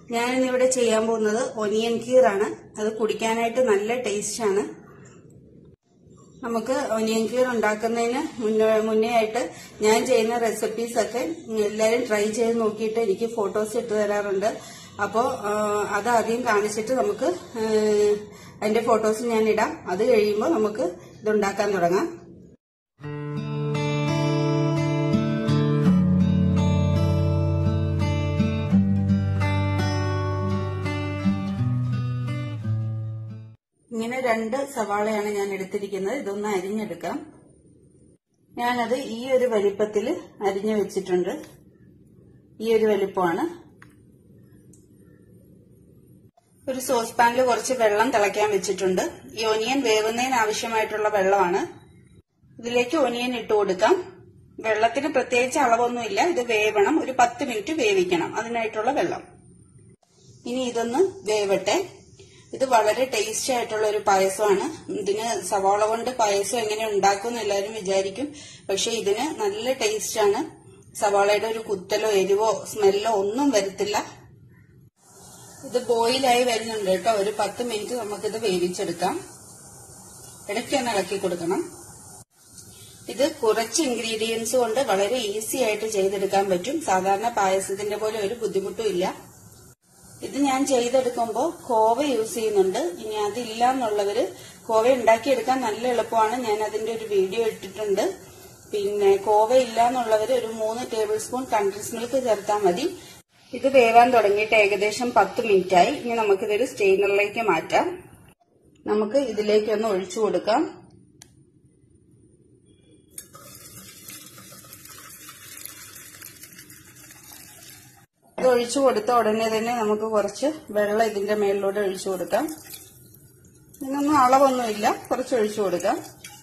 ഞാൻ ഇന്നിവിടെ ചെയ്യാൻ പോകുന്നത് ഒനിയൻ കീറാണ് അത് കുടിക്കാനായിട്ട് നല്ല ടേസ്റ്റ് ആണ് നമുക്ക് ഒനിയൻ കീർ ഉണ്ടാക്കുന്നതിന് മുന്നേ മുന്നേ ആയിട്ട് ഞാൻ ചെയ്യുന്ന റെസിപ്പീസ് ഒക്കെ എല്ലാവരും ട്രൈ ചെയ്ത് നോക്കിയിട്ട് എനിക്ക് ഫോട്ടോസ് ഇട്ട് തരാറുണ്ട് അപ്പോൾ അത് ആദ്യം കാണിച്ചിട്ട് നമുക്ക് ആ, അതിന്റെ ഫോട്ടോസ് ഞാൻ ഇടാം അത് കഴിയുമ്പോൾ നമുക്ക് ഇതുണ്ടാക്കാൻ തുടങ്ങാം ഇങ്ങനെ രണ്ട് സവാളയാണ് ഞാൻ എടുത്തിരിക്കുന്നത് ഇതൊന്ന് അരിഞ്ഞെടുക്കാം ഞാനത് ഈ ഒരു വലിപ്പത്തിൽ അരിഞ്ഞു വെച്ചിട്ടുണ്ട് ഈ ഒരു വലിപ്പമാണ് ഒരു സോസ് പാനിൽ കുറച്ച് വെള്ളം തിളയ്ക്കാൻ വെച്ചിട്ടുണ്ട് ഈ ഒനിയൻ വേവുന്നതിന് ആവശ്യമായിട്ടുള്ള വെള്ളമാണ് ഇതിലേക്ക് ഒനിയൻ ഇട്ട് കൊടുക്കാം വെള്ളത്തിന് പ്രത്യേകിച്ച് അളവൊന്നുമില്ല ഇത് വേവണം ഒരു പത്ത് മിനിറ്റ് വേവിക്കണം അതിനായിട്ടുള്ള വെള്ളം ഇനി ഇതൊന്ന് വേവട്ടെ ഇത് വളരെ ടേസ്റ്റി ആയിട്ടുള്ള ഒരു പായസമാണ് ഇതിന് സവാള കൊണ്ട് പായസം എങ്ങനെ ഉണ്ടാക്കും എന്ന് എല്ലാവരും വിചാരിക്കും പക്ഷെ ഇതിന് നല്ല ടേസ്റ്റ് ആണ് സവാളയുടെ ഒരു കുത്തലോ എരിവോ സ്മെല്ലോ ഒന്നും വരത്തില്ല ഇത് ബോയിലായി വരുന്നുണ്ട് കേട്ടോ ഒരു പത്ത് മിനിറ്റ് നമുക്കിത് വേവിച്ചെടുക്കാം ഇടയ്ക്ക് ഒന്ന് ഇളക്കി കൊടുക്കണം ഇത് കുറച്ച് ഇൻഗ്രീഡിയൻസ് കൊണ്ട് വളരെ ഈസി ആയിട്ട് ചെയ്തെടുക്കാൻ പറ്റും സാധാരണ പായസത്തിന്റെ പോലെ ഒരു ബുദ്ധിമുട്ടും ഇല്ല ഇത് ഞാൻ ചെയ്തെടുക്കുമ്പോൾ കോവ യൂസ് ചെയ്യുന്നുണ്ട് ഇനി അതില്ല എന്നുള്ളവര് കോവ ഉണ്ടാക്കിയെടുക്കാൻ നല്ല എളുപ്പമാണ് ഞാൻ അതിന്റെ ഒരു വീഡിയോ ഇട്ടിട്ടുണ്ട് പിന്നെ കോവ ഇല്ല എന്നുള്ളവര് ഒരു മൂന്ന് ടേബിൾ സ്പൂൺ കണ്ടൻസ് മിൽക്ക് ചേർത്താൽ മതി ഇത് വേവാൻ തുടങ്ങിയിട്ട് ഏകദേശം പത്ത് മിനിറ്റ് ആയി ഇനി നമുക്കിതൊരു സ്റ്റെയിനറിലേക്ക് മാറ്റാം നമുക്ക് ഇതിലേക്ക് ഒന്ന് ഒഴിച്ചു കൊടുക്കാം ഇത് ഒഴിച്ചു കൊടുത്ത ഉടനെ തന്നെ നമുക്ക് കുറച്ച് വെള്ളം ഇതിന്റെ മേളിലൂടെ ഒഴിച്ചു കൊടുക്കാം ഇതിനൊന്നും അളവൊന്നുമില്ല കുറച്ച് ഒഴിച്ചു കൊടുക്കാം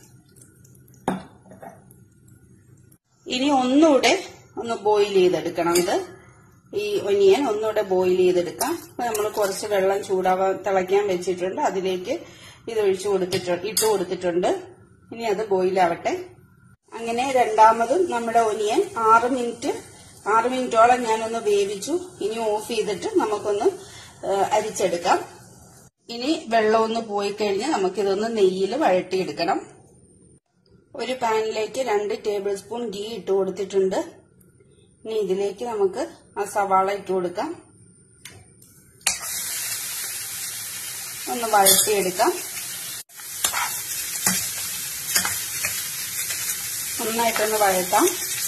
ഇനി ഒന്നുകൂടെ ഒന്ന് ബോയിൽ ചെയ്തെടുക്കണം ഇത് ഈ ഒനിയൻ ഒന്നുകൂടെ ബോയിൽ ചെയ്തെടുക്കാം അപ്പൊ നമ്മൾ കുറച്ച് വെള്ളം ചൂടാവാൻ തിളയ്ക്കാൻ വെച്ചിട്ടുണ്ട് അതിലേക്ക് ഇത് ഒഴിച്ചു കൊടുത്തിട്ടുണ്ട് ഇട്ട് കൊടുത്തിട്ടുണ്ട് ഇനി അത് ബോയിലാവട്ടെ അങ്ങനെ രണ്ടാമതും നമ്മുടെ ഒനിയൻ ആറ് മിനിറ്റ് ആറ് മിനിറ്റോളം ഞാനൊന്ന് വേവിച്ചു ഇനി ഓഫ് ചെയ്തിട്ട് നമുക്കൊന്ന് ആ, അരിച്ചെടുക്കാം ഇനി വെള്ളം ഒന്ന് പോയി കഴിഞ്ഞ് നമുക്കിതൊന്ന് നെയ്യിൽ വഴട്ടിയെടുക്കണം ഒരു പാനിലേക്ക് രണ്ട് ടേബിൾ സ്പൂൺ ഗീ ഇട്ട് കൊടുത്തിട്ടുണ്ട് ഇനി ഇതിലേക്ക് നമുക്ക് ആ സവാള ഇട്ട് കൊടുക്കാം ഒന്ന് വഴട്ടിയെടുക്കാം നന്നായിട്ടൊന്ന് വഴട്ടാം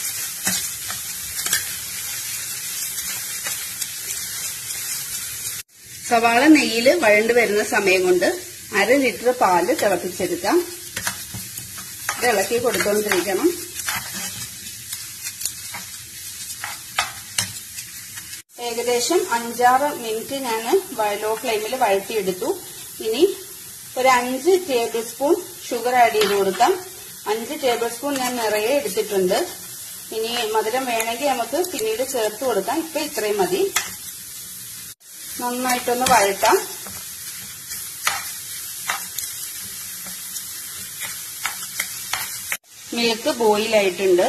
സവാള നെയ്യിൽ വഴണ്ടു വരുന്ന സമയം കൊണ്ട് അര ലിറ്റർ പാല് തിളപ്പിച്ചെടുക്കാം ഇത് ഇളക്കി കൊടുത്തോണ്ടിരിക്കണം ഏകദേശം അഞ്ചാറ് മിനിറ്റ് ഞാൻ ലോ ഫ്ലെയിമിൽ വഴറ്റിയെടുത്തു ഇനി ഒരു അഞ്ച് ടേബിൾ സ്പൂൺ ഷുഗർ ആഡ് ചെയ്ത് കൊടുക്കാം അഞ്ച് ടേബിൾ സ്പൂൺ ഞാൻ നിറയെ എടുത്തിട്ടുണ്ട് ഇനി മധുരം വേണമെങ്കിൽ നമുക്ക് പിന്നീട് ചേർത്ത് കൊടുക്കാം ഇപ്പൊ ഇത്രയും മതി നന്നായിട്ടൊന്ന് വഴട്ടാം മിൽക്ക് ബോയിൽ ആയിട്ടുണ്ട്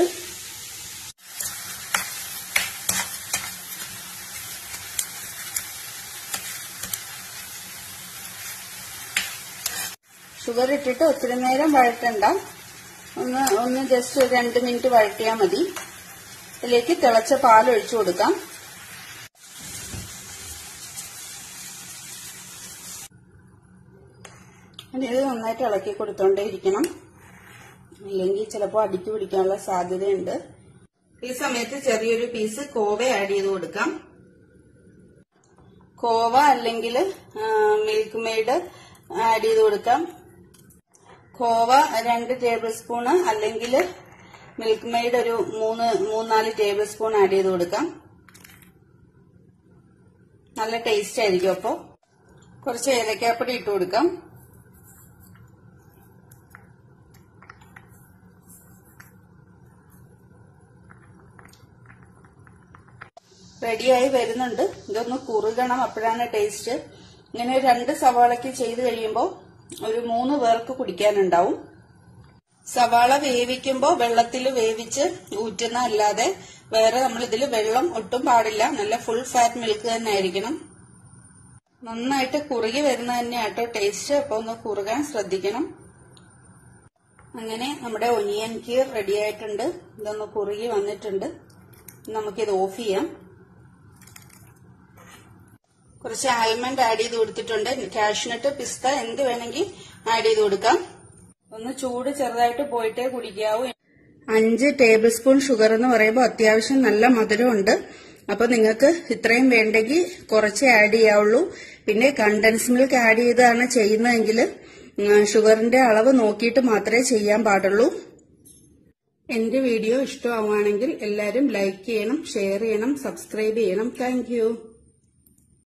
ഷുഗർ ഇട്ടിട്ട് ഒത്തിരി നേരം വഴറ്റണ്ട ഒന്ന് ഒന്ന് ജസ്റ്റ് ഒരു രണ്ട് മിനിറ്റ് വഴറ്റിയാൽ മതി ഇതിലേക്ക് തിളച്ച പാൽ ഒഴിച്ചു കൊടുക്കാം ഇനി ഇത് നന്നായിട്ട് ഇളക്കി കൊടുത്തോണ്ടേ ഇരിക്കണം ഇല്ലെങ്കിൽ ചിലപ്പോൾ അടുക്കി പിടിക്കാനുള്ള സാധ്യതയുണ്ട് ഈ സമയത്ത് ചെറിയൊരു പീസ് കോവ ആഡ് ചെയ്ത് കൊടുക്കാം കോവ അല്ലെങ്കിൽ മിൽക്ക് മെയ്ഡ് ആഡ് ചെയ്ത് കൊടുക്കാം കോവ രണ്ട് ടേബിൾ സ്പൂണ് അല്ലെങ്കിൽ മിൽക്ക് മെയ്ഡ് ഒരു മൂന്ന് മൂന്നാല് ടേബിൾ സ്പൂൺ ആഡ് ചെയ്ത് കൊടുക്കാം നല്ല ടേസ്റ്റ് ആയിരിക്കും അപ്പോൾ കുറച്ച് ഏലക്കാപ്പൊടി ഇട്ട് കൊടുക്കാം റെഡിയായി വരുന്നുണ്ട് ഇതൊന്ന് കുറുകണം അപ്പോഴാണ് ടേസ്റ്റ് ഇങ്ങനെ ഒരു രണ്ട് സവാളയ്ക്ക് ചെയ്ത് കഴിയുമ്പോൾ ഒരു മൂന്ന് പേർക്ക് കുടിക്കാനുണ്ടാവും സവാള വേവിക്കുമ്പോൾ വെള്ളത്തിൽ വേവിച്ച് ഊറ്റുന്ന അല്ലാതെ വേറെ നമ്മൾ ഇതിൽ വെള്ളം ഒട്ടും പാടില്ല നല്ല ഫുൾ ഫാറ്റ് മിൽക്ക് തന്നെ ആയിരിക്കണം നന്നായിട്ട് കുറുകി വരുന്ന തന്നെയാട്ടോ ടേസ്റ്റ് അപ്പൊ ഒന്ന് കുറുകാൻ ശ്രദ്ധിക്കണം അങ്ങനെ നമ്മുടെ ഒനിയൻ കീർ റെഡി ആയിട്ടുണ്ട് ഇതൊന്ന് കുറുകി വന്നിട്ടുണ്ട് നമുക്കിത് ഓഫ് ചെയ്യാം കുറച്ച് ആൽമണ്ട് ആഡ് ചെയ്ത് കൊടുത്തിട്ടുണ്ട് കാഷ്നട്ട് പിസ്ത എന്ത് വേണമെങ്കിൽ ആഡ് ചെയ്ത് കൊടുക്കാം ഒന്ന് ചൂട് ചെറുതായിട്ട് പോയിട്ടേ കുടിക്കാവൂ അഞ്ച് ടേബിൾ സ്പൂൺ ഷുഗർ എന്ന് പറയുമ്പോൾ അത്യാവശ്യം നല്ല മധുരമുണ്ട് അപ്പൊ നിങ്ങൾക്ക് ഇത്രയും വേണ്ടെങ്കിൽ കുറച്ച് ആഡ് ചെയ്യാവുള്ളൂ പിന്നെ കണ്ടൻസ് മിൽക്ക് ആഡ് ചെയ്താണ് ചെയ്യുന്നതെങ്കിൽ ഷുഗറിന്റെ അളവ് നോക്കിയിട്ട് മാത്രമേ ചെയ്യാൻ പാടുള്ളൂ എന്റെ വീഡിയോ ഇഷ്ടമാവുകയാണെങ്കിൽ എല്ലാവരും ലൈക്ക് ചെയ്യണം ഷെയർ ചെയ്യണം സബ്സ്ക്രൈബ് ചെയ്യണം താങ്ക്